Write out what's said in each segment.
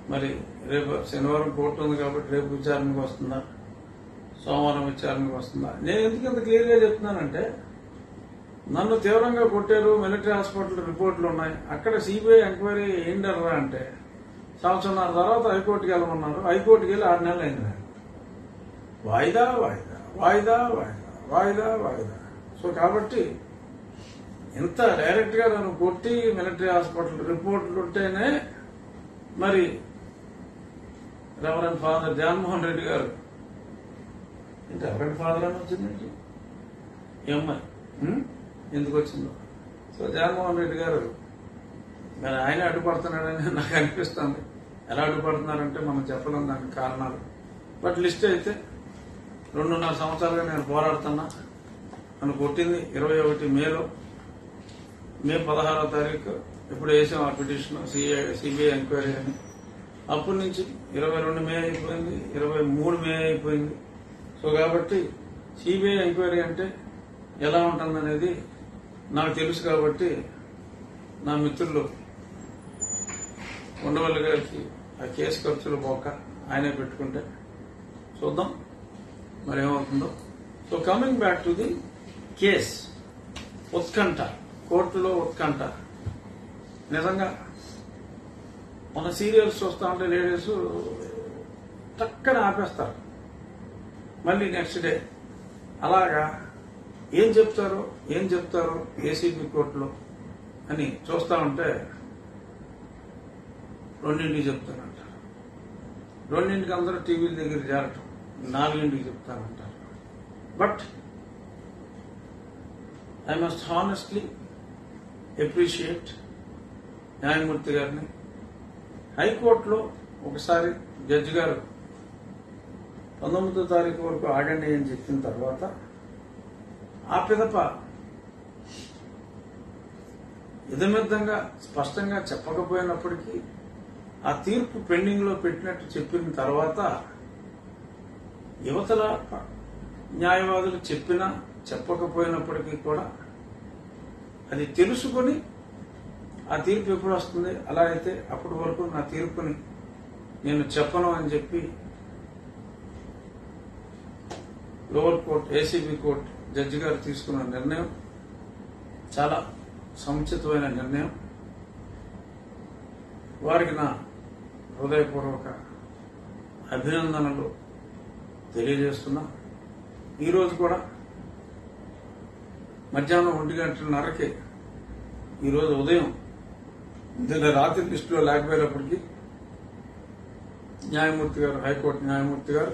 మరి రేపు శనివారం కోర్టు ఉంది కాబట్టి రేపు విచారణకు వస్తుందా సోమవారం విచారణకు వస్తుందా నేను ఎందుకు ఇంత క్లియర్ గా చెప్తున్నానంటే నన్ను తీవ్రంగా కొట్టారు మిలిటరీ హాస్పిటల్ రిపోర్ట్లు ఉన్నాయి అక్కడ సిబిఐ ఎంక్వైరీ ఏంటర్రా అంటే సంవత్సరం తర్వాత హైకోర్టుకి వెళ్ళమన్నారు హైకోర్టుకి వెళ్ళి ఆరు నెలలు అయింది నాకు. వాయిదా వాయిదా వాయిదా వాయిదా వాయిదా వాయిదా సో కాబట్టి ఇంత డైరెక్ట్ గా నన్ను కొట్టి మిలిటరీ హాస్పిటల్ రిపోర్ట్లు ఉంటేనే మరి రెవరెంట్ ఫాదర్ జగన్మోహన్ రెడ్డి గారు ఇంత రెవరెంట్ ఫాదర్ అని వచ్చిందండి ఏమ్మాయి ఉం? ఎందుకు వచ్చిందో సో జగన్మోహన్ రెడ్డి గారు మరి ఆయన అడ్డుపడుతున్నాడని నాకు అనిపిస్తుంది ఎలా అడ్డుపడుతున్నారంటే మనం చెప్పలేం దానికి కారణాలు బట్ లిస్ట్ అయితే రెండున్నర సంవత్సరాలుగా నేను పోరాడుతున్నా నన్ను కొట్టింది ఇరవై ఒకటి మేలో మే పదహారో తారీఖు ఇప్పుడు వేసాం ఆ పిటిషన్ సిఐ సిబిఐ ఎంక్వైరీ అని అప్పటి నుంచి ఇరవై రెండు మే అయిపోయింది ఇరవై మూడు మే అయిపోయింది సో కాబట్టి సిబిఐ ఎంక్వైరీ అంటే ఎలా ఉంటుందనేది నాకు తెలుసు కాబట్టి నా మిత్రులు ఉండవల్లి గారికి ఆ కేసు ఖర్చులు పోక ఆయనే పెట్టుకుంటే చూద్దాం మరి ఏమవుతుందో so coming back to the case ఉత్కంఠ కోర్టులో ఉత్కంఠ నిజంగా మన సీరియల్స్ చూస్తా ఉంటే లేడీస్ టక్కన ఆపేస్తారు మళ్ళీ నెక్స్ట్ డే అలాగా ఏం చెప్తారో ఏం చెప్తారో ఏసీబీ కోర్టులో అని చూస్తా ఉంటే రెండింటికి చెప్తానంటారు రెండింటికి అందరూ టీవీల దగ్గర చేరటం నాలుగింటికి చెప్తానంటారు but I must honestly appreciate న్యాయమూర్తి గారిని హైకోర్టులో ఒకసారి జడ్జి గారు పంతొమ్మిదో తారీఖు వరకు ఆగండి అని చెప్పిన తర్వాత ఆ పిదప ఇదమిద్దంగా స్పష్టంగా చెప్పకపోయినప్పటికీ ఆ తీర్పు పెండింగ్ లో పెట్టినట్టు చెప్పిన తర్వాత యువతల న్యాయవాదులు చెప్పినా చెప్పకపోయినప్పటికీ కూడా అది తెలుసుకొని ఆ తీర్పు ఎప్పుడు వస్తుంది అలా అయితే అప్పటి వరకు నా తీర్పుని నేను చెప్పను అని చెప్పి lower court ACB court judge గారు తీసుకున్న నిర్ణయం చాలా సముచితమైన నిర్ణయం వారికి నా హృదయపూర్వక అభినందనలు తెలియజేస్తున్నా ఈరోజు కూడా మధ్యాహ్నం ఒంటి గంటన్నరకి ఈరోజు ఉదయం నిన్న రాత్రి లిస్టులో లేకపోయినప్పటికీ న్యాయమూర్తి గారు హైకోర్టు న్యాయమూర్తి గారు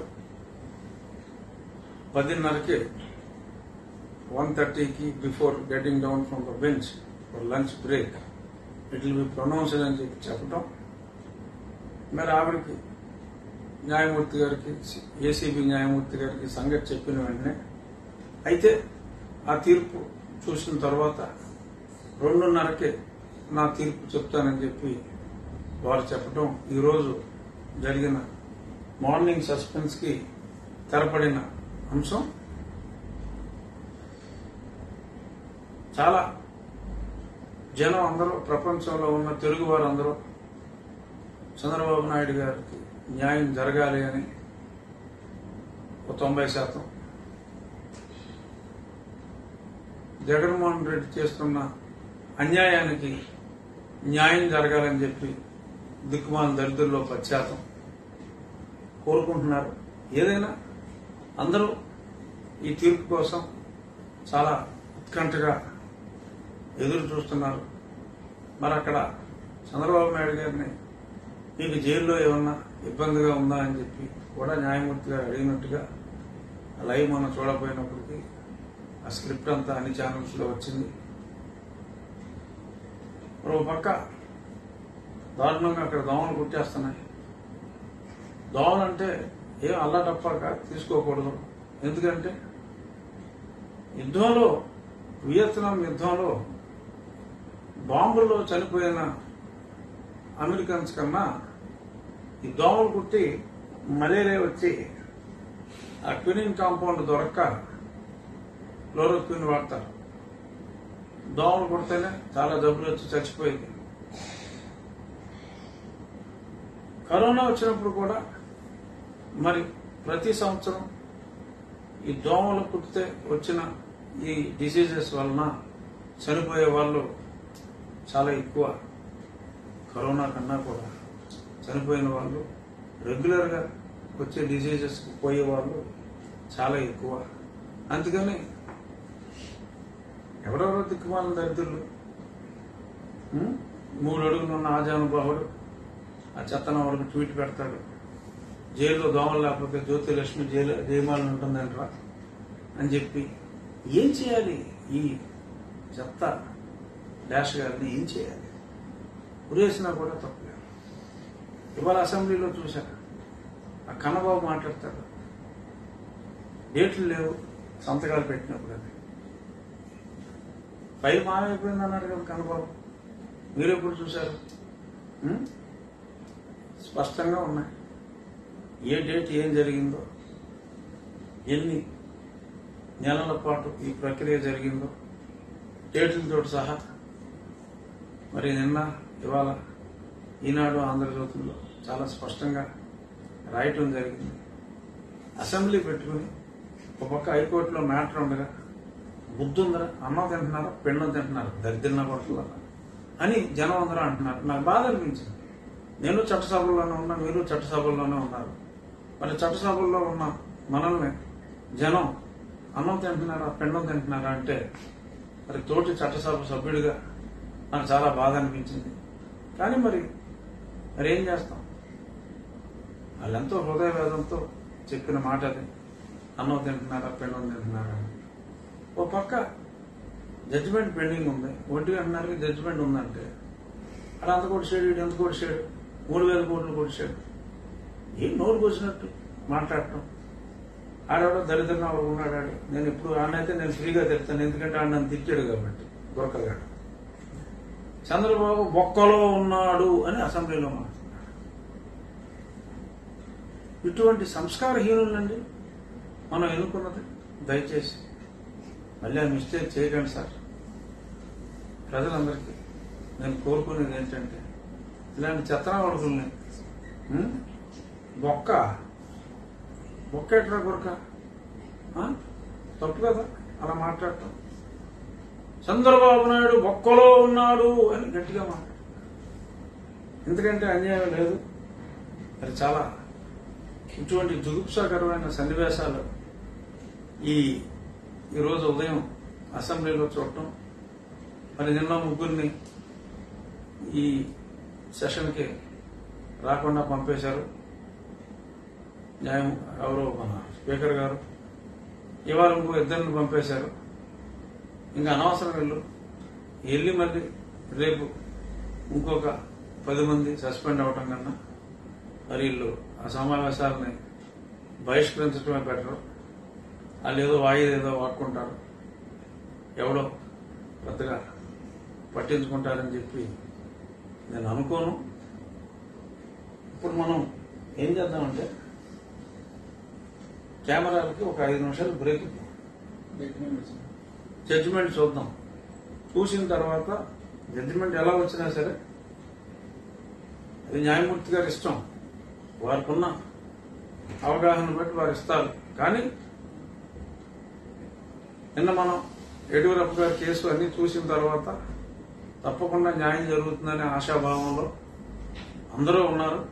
పదిన్నరకి వన్ థర్టీకి before getting down from the bench for lunch break it will be pronounced అని చెప్పి చెప్పటం మరి ఆవిడకి న్యాయమూర్తి గారికి ఏసీబీ న్యాయమూర్తి గారికి సంగతి చెప్పిన వెంటనే అయితే ఆ తీర్పు చూసిన తర్వాత రెండున్నరకే నా తీర్పు చెప్తానని చెప్పి వారు చెప్పడం ఈరోజు జరిగిన మార్నింగ్ సస్పెన్స్ కి తెరపడిన అంశం చాలా జనం అందరూ ప్రపంచంలో ఉన్న తెలుగు వారందరూ చంద్రబాబు నాయుడు గారికి న్యాయం జరగాలి అని ఒక తొంభై శాతం జగన్మోహన్ రెడ్డి చేస్తున్న అన్యాయానికి న్యాయం జరగాలని చెప్పి దిక్కుమాల దరిద్రుల్లో పది శాతం కోరుకుంటున్నారు ఏదైనా అందరూ ఈ తీర్పు కోసం చాలా ఉత్కంఠగా ఎదురు చూస్తున్నారు మరి అక్కడ చంద్రబాబు నాయుడు గారిని మీకు జైల్లో ఏమన్నా ఇబ్బందిగా ఉందా అని చెప్పి కూడా న్యాయమూర్తి గారు అడిగినట్టుగా ఆ లైవ్ మనం చూడకపోయినప్పటికీ ఆ స్క్రిప్ట్ అంతా అన్ని ఛానల్స్ లో వచ్చింది మరి ఒక పక్క దారుణంగా అక్కడ దోమలు కుట్టేస్తున్నాయి దోమలు అంటే ఏం అల్లాటప్పాక తీసుకోకూడదు ఎందుకంటే యుద్ధంలో వియత్నాం యుద్ధంలో బాంబుల్లో చనిపోయిన అమెరికన్స్ కన్నా ఈ దోమలు కుట్టి మలేరియా వచ్చి ఆ క్వినిన్ కాంపౌండ్ దొరక్క క్లోరోక్విన్ వాడతారు దోమలు కుడితేనే చాలా జబ్బులు వచ్చి చచ్చిపోయింది కరోనా వచ్చినప్పుడు కూడా మరి ప్రతి సంవత్సరం ఈ దోమలు కుట్టితే వచ్చిన ఈ డిసీజెస్ వలన చనిపోయే వాళ్ళు చాలా ఎక్కువ కరోనా కన్నా కూడా చనిపోయిన వాళ్ళు రెగ్యులర్గా వచ్చే డిసీజెస్ పోయే వాళ్ళు చాలా ఎక్కువ అందుకని ఎవరెవరో దిక్కుమాల దరిద్రులు ఉం? మూడు అడుగులు ఉన్న ఆజానుభావుడు ఆ చెత్తనవాడికి ట్వీట్ పెడతాడు జైల్లో దోమలు లేకపోతే జ్యోతిలక్ష్మి జైలు జయమాలను ఉంటుందంటరా అని చెప్పి ఏం చేయాలి ఈ చెత్త డాష్ గారిని ఏం చేయాలి ఉరేసినా కూడా తప్పలేదు ఇవాళ అసెంబ్లీలో చూశా ఆ కన్నబాబు మాట్లాడతాడు డేట్లు లేవు సంతకాలు పెట్టినప్పుడు అది ఫైల్ మాయమైపోయింది అన్నాడు కదా కన్నబాబు మీరు ఎప్పుడు చూశారు ఉం? స్పష్టంగా ఉన్నాయి ఏ డేట్ ఏం జరిగిందో ఎన్ని నెలల పాటు ఈ ప్రక్రియ జరిగిందో డేట్లతో సహా మరి నిన్న ఇవాళ ఈనాడు ఆంధ్రజ్యోతుల్లో చాలా స్పష్టంగా రాయటం జరిగింది అసెంబ్లీ పెట్టుకుని ఒక పక్క హైకోర్టులో మ్యాటర్ ఉండగా బుద్ధుందరా అన్నం తింటున్నారా పెండం తింటున్నారు దరిద్రన కొడుతున్నారు అని జనం అందరూ అంటున్నారు నాకు బాధ అనిపించింది నేను చట్టసభల్లోనే ఉన్నా మీరు చట్టసభల్లోనే ఉన్నారు మరి చట్టసభల్లో ఉన్న మనల్ని జనం అన్నం తింటున్నారా పెండం తింటున్నారా అంటే మరి తోటి చట్టసభ సభ్యుడిగా నాకు చాలా బాధ అనిపించింది కానీ మరి మరి ఏం చేస్తాం వాళ్ళెంతో హృదయ వేదంతో చెప్పిన మాట అది అన్నం తింటున్నారా పెండం తింటున్నారా అని. ఓ పక్క జడ్జిమెంట్ పెండింగ్ ఉంది ఒంటి గంటన్నరకి జడ్జిమెంట్ ఉందంటే అక్కడ అంత కొడిచాడు ఇటు ఎంత కొడిచాడు మూడు వేల కోట్లు కొడిచాడు ఏం నోరు కోసినట్టు మాట్లాడటం ఆడవాడు దరిద్రంగా వాడు ఉన్నాడు ఆడు నేను ఇప్పుడు ఆడనైతే నేను ఫ్రీగా తిడతాను ఎందుకంటే ఆడ నన్ను తిట్టాడు కాబట్టి గొరకగాడు చంద్రబాబు బొక్కలో ఉన్నాడు అని అసెంబ్లీలో మాట్లాడాడు ఇటువంటి సంస్కారహీనులండి మనం ఎన్నుకున్నది దయచేసి మళ్ళీ ఆ మిస్టేక్ చేయకండి సార్ ప్రజలందరికీ నేను కోరుకునేది ఏంటంటే ఇలాంటి చెత్తనా కొడుకుల్ని ఉం? బొక్క బొక్క ఎట్లా కొరక ఆ? తప్పు కదా అలా మాట్లాడటం చంద్రబాబు నాయుడు బొక్కలో ఉన్నాడు అని గట్టిగా మాట్లాడు ఎందుకంటే అన్యాయం లేదు అది చాలా ఇటువంటి జుగుప్సాకరమైన సన్నివేశాలు ఈ ఈరోజు ఉదయం అసెంబ్లీలో చూడటం మరి నిన్న ముగ్గురిని ఈ సెషన్కి రాకుండా పంపేశారు న్యాయం ఎవరో మన స్పీకర్ గారు ఇవాళ ఇంకో ఇద్దరిని పంపేశారు ఇంకా అనవసరం వెళ్ళు వెళ్ళి మళ్ళీ రేపు ఇంకొక పది మంది సస్పెండ్ అవటం కన్నా మరి వీళ్ళు ఆ సమావేశాలని బహిష్కరించడమే బెటర్ వాళ్ళు ఏదో వాయిదా ఏదో వాడుకుంటారు ఎవడో పెద్దగా పట్టించుకుంటారని చెప్పి నేను అనుకోను ఇప్పుడు మనం ఏం చేద్దామంటే కెమెరాలకి ఒక ఐదు నిమిషాలు బ్రేక్ ఇద్దాం జడ్జిమెంట్ చూద్దాం చూసిన తర్వాత జడ్జిమెంట్ ఎలా వచ్చినా సరే అది న్యాయమూర్తి గారి ఇష్టం వారికున్న అవగాహన బట్టి వారు ఇస్తారు కానీ నిన్న మనం యడ్యూరప్ప గారి కేసు అన్ని చూసిన తర్వాత తప్పకుండా న్యాయం జరుగుతుందనే ఆశాభావంలో అందరూ ఉన్నారు